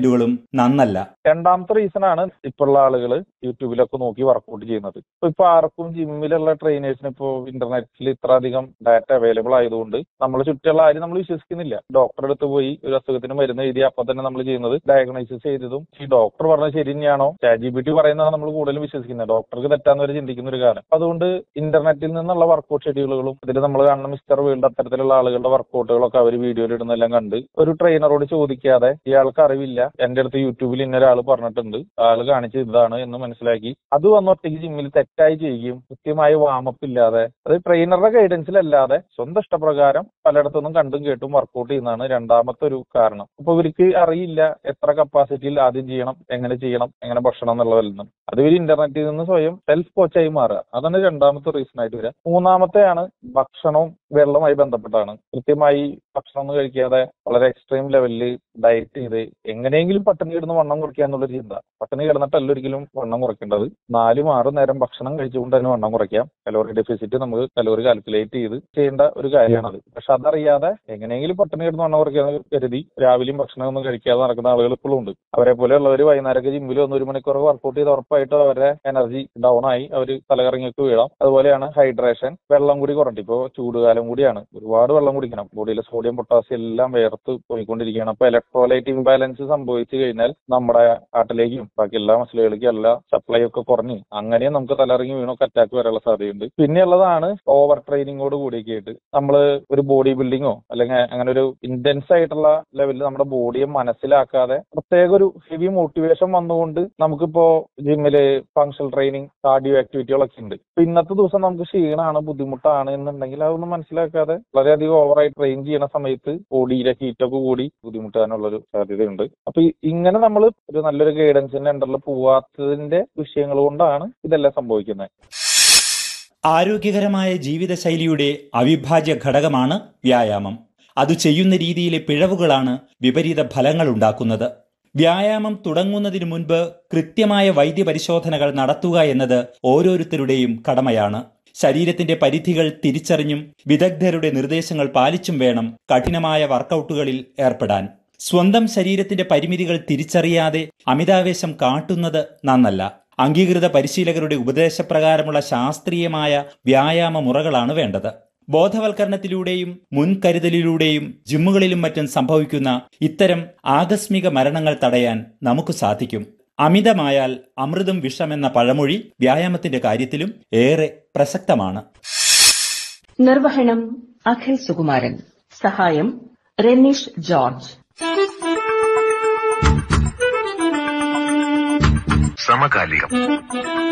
കമന്റുകളും നന്നല്ല രണ്ടാമത്തെ റീസൺ ആണ് ഇപ്പോഴുള്ള ആളുകൾ യൂട്യൂബിലൊക്കെ നോക്കി വർക്കൗട്ട് ചെയ്യുന്നത് ഇപ്പൊ ഇപ്പൊ ആർക്കും ജിമ്മിലുള്ള ട്രെയിനേഴ്സിന് ഇപ്പോ ഇന്റർനെറ്റിൽ ഇത്ര അധികം ഡാറ്റ അവൈലബിൾ ആയതുകൊണ്ട് നമ്മൾ ചുറ്റുള്ള ആരും നമ്മൾ വിശ്വസിക്കുന്നില്ല ഡോക്ടറെ അടുത്ത് പോയി ഒരു അസുഖത്തിന് മരുന്ന് എഴുതി അപ്പൊ തന്നെ നമ്മൾ ചെയ്യുന്നത് ഡയഗ്നോസിസ് ചെയ്തതും ഈ ഡോക്ടർ പറഞ്ഞത് ശരി തന്നെയാണോ ചാറ്റ് ജി ബി ടി പറയുന്നതാണ് നമ്മൾ കൂടുതലും വിശ്വസിക്കുന്നത് ഡോക്ടർക്ക് തെറ്റാന്ന് വരെ ചിന്തിക്കുന്ന ഒരു കാലം അതുകൊണ്ട് ഇന്റർനെറ്റിൽ നിന്നുള്ള വർക്കൗട്ട് ഷെഡ്യൂളുകളും ഇതിൽ നമ്മൾ കാണുന്ന മിസ്റ്റർ വേൾഡ് അത്തരത്തിലുള്ള ആളുകളുടെ വർക്കൗട്ടുകളൊക്കെ അവർ വീഡിയോയിൽ ഇടുന്നെല്ലാം കണ്ട് ഒരു ട്രെയിനറോട് ചോദിക്കാതെ ഇയാൾക്ക് അറിവില്ല എന്റെ അടുത്ത് യൂട്യൂബിൽ ഇന്ന ഒരാൾ പറഞ്ഞിട്ടുണ്ട് ആള് കാണിച്ച് ഇതാണ് എന്ന് മനസ്സിലാക്കി അത് വന്ന് ഒറ്റയ്ക്ക് ജിമ്മിൽ തെറ്റായി ചെയ്യുകയും കൃത്യമായ വാമപ്പ് ഇല്ലാതെ അത് ട്രെയിനറുടെ ഗൈഡൻസിലല്ലാതെ സ്വന്തം ഇഷ്ടപ്രകാരം പലയിടത്തുനിന്നും കണ്ടും കേട്ടും വർക്കൗട്ട് ചെയ്യുന്നതാണ് രണ്ടാമത്തെ ഒരു കാരണം അപ്പൊ ഇവർക്ക് അറിയില്ല എത്ര കപ്പാസിറ്റിയിൽ ആദ്യം ചെയ്യണം എങ്ങനെ ചെയ്യണം എങ്ങനെ ഭക്ഷണം എന്നുള്ളതിൽ നിന്നും അത് ഇവർ ഇന്റർനെറ്റിൽ നിന്ന് സ്വയം സെൽഫ് കോച്ചായി മാറുക അതാണ് രണ്ടാമത്തെ റീസൺ ആയിട്ട് വരിക മൂന്നാമത്തെയാണ് ഭക്ഷണവും വെള്ളവുമായി ബന്ധപ്പെട്ടാണ് കൃത്യമായി ഭക്ഷണം ഒന്നും കഴിക്കാതെ വളരെ എക്സ്ട്രീം ലെവലിൽ ഡയറ്റ് ചെയ്ത് എങ്ങനെയെങ്കിലും പട്ടിണി കിടന്ന് വണ്ണം കുറയ്ക്കുക എന്നുള്ളൊരു ചിന്ത പട്ടിണി കിടന്നിട്ടല്ല ഒരിക്കലും വണ്ണം കുറയ്ക്കേണ്ടത് നാലും ആറും നേരം ഭക്ഷണം കഴിച്ചുകൊണ്ട് തന്നെ വണ്ണം കുറയ്ക്കാം കലോറി ഡെഫിസിറ്റ് നമുക്ക് കലോറി കാൽക്കുലേറ്റ് ചെയ്ത് ചെയ്യേണ്ട ഒരു കാര്യമാണത് പക്ഷെ അതറിയാതെ എങ്ങനെയെങ്കിലും പട്ടിണി കിടന്ന് വണ്ണം കുറയ്ക്കാന്ന് കരുതി രാവിലെയും ഭക്ഷണം ഒന്നും കഴിക്കാതെ നടക്കുന്ന ആളുകൾ ഇപ്പോഴും ഉണ്ട് അവരെ പോലെയുള്ളവർ വൈകുന്നേരമൊക്കെ ജിമ്മിൽ ഒന്ന് ഒരു മണിക്കൂർ വർക്കൗട്ട് ചെയ്ത് ഉറപ്പായിട്ട് അവരുടെ എനർജി ഡൗൺ ആയി അവർ തലകറങ്ങിയൊക്കെ വീഴാം അതുപോലെയാണ് ഹൈഡ്രേഷൻ വെള്ളം കൂടി കുറഞ്ഞു ഇപ്പോൾ ചൂടുകാലം കൂടിയാണ് ഒരുപാട് വെള്ളം കുടിക്കണം ബോഡിയിലെ സോഡിയം പൊട്ടാസ്യം എല്ലാം വേർത്ത് പോയിക്കൊണ്ടിരിക്കുകയാണ് അപ്പൊ ഇലക്ട്രോലൈറ്റ് ഇംബാലൻസ് സംഭവിച്ചു കഴിഞ്ഞാൽ നമ്മുടെ ഹാർട്ടിലേക്കും ബാക്കി എല്ലാ മസിലുകളിലേക്കും എല്ലാ സപ്ലൈ ഒക്കെ കുറഞ്ഞ് അങ്ങനെ നമുക്ക് തലറങ്ങി വീണൊക്കെ അറ്റാക്ക് വരാനുള്ള സാധ്യതയുണ്ട് പിന്നെയുള്ളതാണ് ഓവർ ട്രെയിനിങ്ങോട് കൂടിയൊക്കെ ആയിട്ട് നമ്മൾ ഒരു ബോഡി ബിൽഡിങ്ങോ അല്ലെങ്കിൽ അങ്ങനെ ഒരു ഇന്റൻസ് ആയിട്ടുള്ള ലെവലിൽ നമ്മുടെ ബോഡിയെ മനസ്സിലാക്കാതെ പ്രത്യേക ഒരു ഹെവി മോട്ടിവേഷൻ വന്നുകൊണ്ട് നമുക്കിപ്പോ ജിമ്മില് ഫങ്ഷണൽ ട്രെയിനിങ് കാർഡിയോ ആക്ടിവിറ്റികളൊക്കെ ഉണ്ട് ഇപ്പൊ ഇന്നത്തെ ദിവസം നമുക്ക് ക്ഷീണമാണ് ബുദ്ധിമുട്ടാണ് എന്നുണ്ടെങ്കിൽ അതൊന്നും മനസ്സിലാക്കാതെ വളരെയധികം ഓവറായി ട്രെയിൻ ചെയ്യുന്ന സമയത്ത് ബോഡിയിലെ ഹീറ്റൊക്കെ കൂടി ബുദ്ധിമുട്ടാനുള്ള ഒരു സാധ്യതയുണ്ട് അപ്പൊ ഈ- ഇങ്ങനെ നമ്മൾ ഒരു നല്ലൊരു ഗൈഡൻസിന്റെ അണ്ടറിൽ പോവാത്തതിന്റെ വിഷയങ്ങൾ കൊണ്ടാണ് ഇതെല്ലാം സംഭവിക്കുന്നത് ആരോഗ്യകരമായ ജീവിതശൈലിയുടെ അവിഭാജ്യ ഘടകമാണ് വ്യായാമം അത് ചെയ്യുന്ന രീതിയിലെ പിഴവുകളാണ് വിപരീത ഫലങ്ങൾ ഉണ്ടാക്കുന്നത് വ്യായാമം തുടങ്ങുന്നതിനു മുൻപ് കൃത്യമായ വൈദ്യപരിശോധനകൾ നടത്തുക എന്നത് ഓരോരുത്തരുടെയും കടമയാണ് ശരീരത്തിന്റെ പരിധികൾ തിരിച്ചറിഞ്ഞും വിദഗ്ധരുടെ നിർദ്ദേശങ്ങൾ പാലിച്ചും വേണം കഠിനമായ വർക്കൗട്ടുകളിൽ ഏർപ്പെടാൻ സ്വന്തം ശരീരത്തിന്റെ പരിമിതികൾ തിരിച്ചറിയാതെ അമിതാവേശം കാട്ടുന്നത് നന്നല്ല അംഗീകൃത പരിശീലകരുടെ ഉപദേശപ്രകാരമുള്ള ശാസ്ത്രീയമായ വ്യായാമ മുറകളാണ് വേണ്ടത് ബോധവൽക്കരണത്തിലൂടെയും മുൻകരുതലിലൂടെയും ജിമ്മുകളിലും മറ്റും സംഭവിക്കുന്ന ഇത്തരം ആകസ്മിക മരണങ്ങൾ തടയാൻ നമുക്ക് സാധിക്കും അമിതമായാൽ അമൃതും വിഷമെന്ന പഴമൊഴി വ്യായാമത്തിന്റെ കാര്യത്തിലും ഏറെ പ്രസക്തമാണ് നിർവഹണം അഖിൽ സുകുമാരൻ സഹായം റെനീഷ് ജോർജ് സമകാലികം